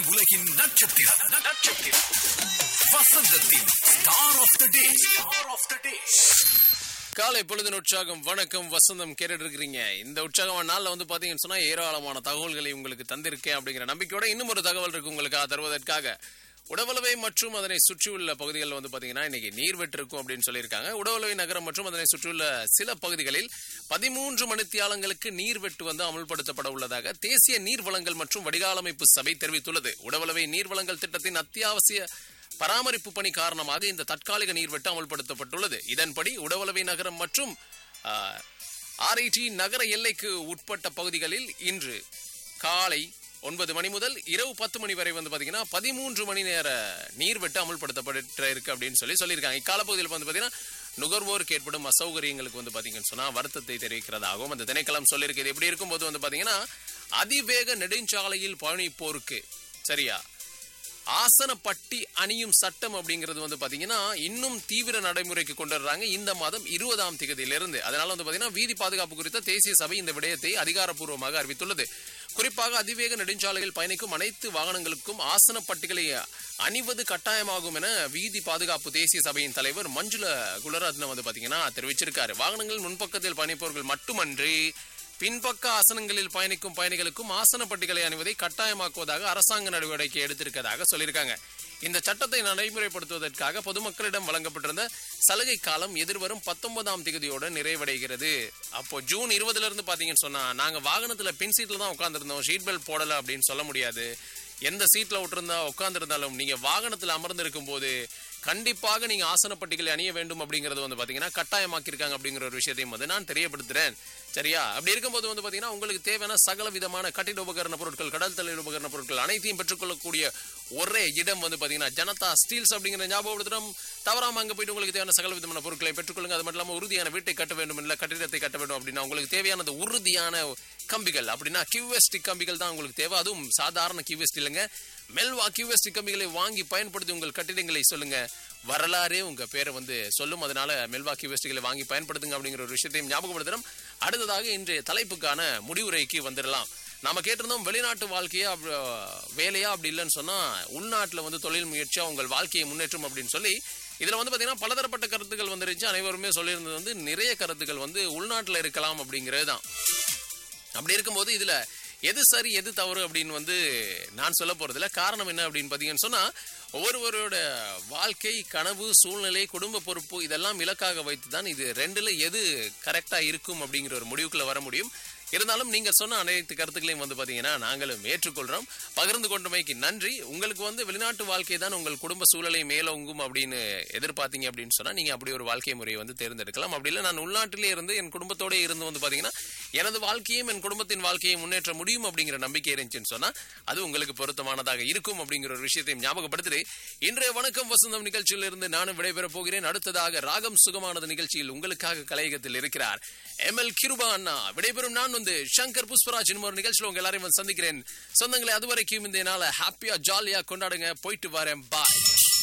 உலகின் நட்சத்திரம் நட்சத்திரம் வசந்தத்தின் star of the day star of the day காலை பொழுதின் உற்சாகம் வணக்கம் வசந்தம் கேட்டுட்டு இருக்கிறீங்க இந்த உற்சாகமான நாள்ல வந்து பாத்தீங்கன்னு சொன்னா ஏராளமான தகவல்களை உங்களுக்கு தந்திருக்கேன் அப்படிங்கிற நம்பிக்கையோட இன்னும் ஒரு தகவல் இருக்கு உங்களுக்கு தருவதற்காக உடவளவை மற்றும் அதனை சுற்றியுள்ள பகுதிகளில் வந்து பாத்தீங்கன்னா இன்னைக்கு நீர்வெட்டு இருக்கும் அப்படின்னு சொல்லியிருக்காங்க உடவளவை நகரம் மற்றும் அதனை சுற்றியுள்ள சில பகுதிகளில் பதிமூன்று மணித்தியாலங்களுக்கு நீர்வெட்டு வந்து அமல்படுத்தப்பட உள்ளதாக தேசிய நீர்வளங்கள் மற்றும் வடிகாலமைப்பு சபை தெரிவித்துள்ளது உடவளவை நீர்வளங்கள் திட்டத்தின் அத்தியாவசிய பராமரிப்பு பணி காரணமாக இந்த தற்காலிக நீர்வெட்டு அமல்படுத்தப்பட்டுள்ளது இதன்படி உடவளவை நகரம் மற்றும் ஆர்ஐடி நகர எல்லைக்கு உட்பட்ட பகுதிகளில் இன்று காலை ஒன்பது மணி முதல் இரவு பத்து மணி வரை வந்து பாத்தீங்கன்னா பதிமூன்று மணி நேர நீர்வெட்டு அமல்படுத்தப்பட்டு இருக்கு அப்படின்னு சொல்லி சொல்லியிருக்காங்க இக்காலப்பகுதியில் வந்து பாத்தீங்கன்னா நுகர்வோருக்கு ஏற்படும் அசௌகரியங்களுக்கு வந்து பாத்தீங்கன்னு சொன்னா வருத்தத்தை தெரிவிக்கிறதாகவும் அந்த திணைக்களம் சொல்லியிருக்கு இது எப்படி இருக்கும்போது வந்து பாத்தீங்கன்னா அதிவேக நெடுஞ்சாலையில் பயணிப்போருக்கு சரியா ஆசனப்பட்டி அணியும் சட்டம் அப்படிங்கிறது வந்து பாத்தீங்கன்னா இன்னும் தீவிர நடைமுறைக்கு கொண்டு வர்றாங்க இந்த மாதம் இருபதாம் தேதியிலிருந்து அதனால வந்து பாத்தீங்கன்னா வீதி பாதுகாப்பு குறித்த தேசிய சபை இந்த விடயத்தை அதிகாரப்பூர்வமாக அறிவித்துள்ளது குறிப்பாக அதிவேக நெடுஞ்சாலையில் பயணிக்கும் அனைத்து வாகனங்களுக்கும் ஆசனப்பட்டிகளை அணிவது கட்டாயமாகும் என வீதி பாதுகாப்பு தேசிய சபையின் தலைவர் மஞ்சுள குலரத்ன வந்து பாத்தீங்கன்னா தெரிவிச்சிருக்காரு வாகனங்கள் முன்பக்கத்தில் பயணிப்பவர்கள் மட்டுமன்றி பின்பக்க ஆசனங்களில் பயணிக்கும் பயணிகளுக்கும் ஆசன பட்டிகளை அணிவதை கட்டாயமாக்குவதாக அரசாங்க நடவடிக்கை எடுத்திருக்கதாக சொல்லியிருக்காங்க இந்த சட்டத்தை நடைமுறைப்படுத்துவதற்காக பொதுமக்களிடம் வழங்கப்பட்டிருந்த சலுகை காலம் எதிர்வரும் பத்தொன்பதாம் தேதியோட நிறைவடைகிறது அப்போ ஜூன் இருபதுல இருந்து பாத்தீங்கன்னு சொன்னா நாங்க வாகனத்துல பின் சீட்ல தான் உட்காந்துருந்தோம் ஷீட் பெல்ட் போடல அப்படின்னு சொல்ல முடியாது எந்த சீட்ல விட்டுருந்தா உட்கார்ந்திருந்தாலும் நீங்க வாகனத்தில் அமர்ந்திருக்கும் போது கண்டிப்பாக நீங்க ஆசனப்பட்டிகளை அணிய வேண்டும் அப்படிங்கறது வந்து பாத்தீங்கன்னா கட்டாயமாக்கியிருக்காங்க அப்படிங்கிற ஒரு விஷயத்தையும் வந்து நான் தெரியப்படுத்துறேன் சரியா அப்படி இருக்கும்போது வந்து பாத்தீங்கன்னா உங்களுக்கு தேவையான சகல விதமான கட்டிட உபகரண பொருட்கள் கடல் தலையில் உபகரண பொருட்கள் அனைத்தையும் பெற்றுக்கொள்ளக்கூடிய ஒரே இடம் வந்து பாத்தீங்கன்னா ஜனதா ஸ்டீல்ஸ் அப்படிங்கிற ஞாபகப்படுத்துறோம் தவறாம அங்க போயிட்டு உங்களுக்கு தேவையான சகல விதமான பொருட்களை பெற்றுக்கொள்ளுங்க அது மட்டும் இல்லாம உறுதியான வீட்டை கட்ட வேண்டும் இல்ல கட்டிடத்தை கட்ட வேண்டும் அப்படின்னா உங்களுக்கு தேவையானது உறுதியான கம்பிகள் அப்படின்னா கியூஎஸ்டி கம்பிகள் தான் உங்களுக்கு தேவை அதுவும் சாதாரண கியூஎஸ்டி இல்லைங்க மெல்வா கியூஎஸ்டி கம்பிகளை வாங்கி பயன்படுத்தி உங்கள் கட்டிடங்களை சொல்லுங்க வரலாறே உங்க பேரை வந்து சொல்லும் அதனால மெல்வா கியூஎஸ்டிகளை வாங்கி பயன்படுத்துங்க அப்படிங்கிற ஒரு விஷயத்தையும் ஞாபகப்படுத்துறோம் அடுத்ததாக இன்றைய தலைப்புக்கான முடிவுரைக்கு வந்துடலாம் நாம கேட்டிருந்தோம் வெளிநாட்டு வாழ்க்கையா அப்ப- வேலையா அப்படி இல்லைன்னு சொன்னா உள்நாட்டுல வந்து தொழில் முயற்சியா உங்கள் வாழ்க்கையை முன்னேற்றும் அப்படின்னு சொல்லி இதுல வந்து பாத்தீங்கன்னா பலதரப்பட்ட கருத்துக்கள் வந்துருச்சு அனைவருமே சொல்லியிருந்தது வந்து நிறைய கருத்துக்கள் வந்து உள்நாட்டுல இருக்கலாம் அப்படிங்கிறது தான் அப்படி இருக்கும்போது இதுல எது சரி எது தவறு அப்படின்னு வந்து நான் சொல்ல போறதில்ல காரணம் என்ன அப்படின்னு பாத்தீங்கன்னு சொன்னா ஒவ்வொருவரோட வாழ்க்கை கனவு சூழ்நிலை குடும்ப பொறுப்பு இதெல்லாம் இலக்காக வைத்து தான் இது ரெண்டுல எது கரெக்டா இருக்கும் அப்படிங்கிற ஒரு முடிவுக்குள்ள வர முடியும் இருந்தாலும் நீங்க சொன்ன அனைத்து கருத்துக்களையும் வந்து பாத்தீங்கன்னா நாங்களும் ஏற்றுக்கொள்றோம் பகிர்ந்து கொண்டமைக்கு நன்றி உங்களுக்கு வந்து வெளிநாட்டு வாழ்க்கை தான் உங்கள் குடும்ப சூழலை மேலோங்கும் அப்படின்னு எதிர்பார்த்தீங்க அப்படின்னு சொன்னா நீங்க அப்படி ஒரு வாழ்க்கை முறையை வந்து தேர்ந்தெடுக்கலாம் அப்படி இல்லை நான் உள்நாட்டிலே இருந்து என் குடும்பத்தோட இருந்து வந்து பாத்தீங்கன்னா எனது வாழ்க்கையும் என் குடும்பத்தின் வாழ்க்கையை முன்னேற்ற முடியும் அப்படிங்கிற நம்பிக்கை இருந்துச்சுன்னு சொன்னா அது உங்களுக்கு பொருத்தமானதாக இருக்கும் அப்படிங்கிற ஒரு விஷயத்தையும் ஞாபகப்படுத்துது இன்றைய வணக்கம் வசந்தம் நிகழ்ச்சியில் இருந்து நானும் விடைபெறப் போகிறேன் அடுத்ததாக ராகம் சுகமானது நிகழ்ச்சியில் உங்களுக்காக கலையகத்தில் இருக்கிறார் எம் எல் கிருபா அண்ணா விடைபெறும் நான் வந்து சங்கர் புஷ்பராஜ் இன்னும் ஒரு நிகழ்ச்சியில் உங்க எல்லாரையும் வந்து சந்திக்கிறேன் சொந்தங்களை அதுவரைக்கும் இந்த நாளை ஹாப்பியா ஜாலியா கொண்டாடுங்க போயிட்டு வரேன் பாய்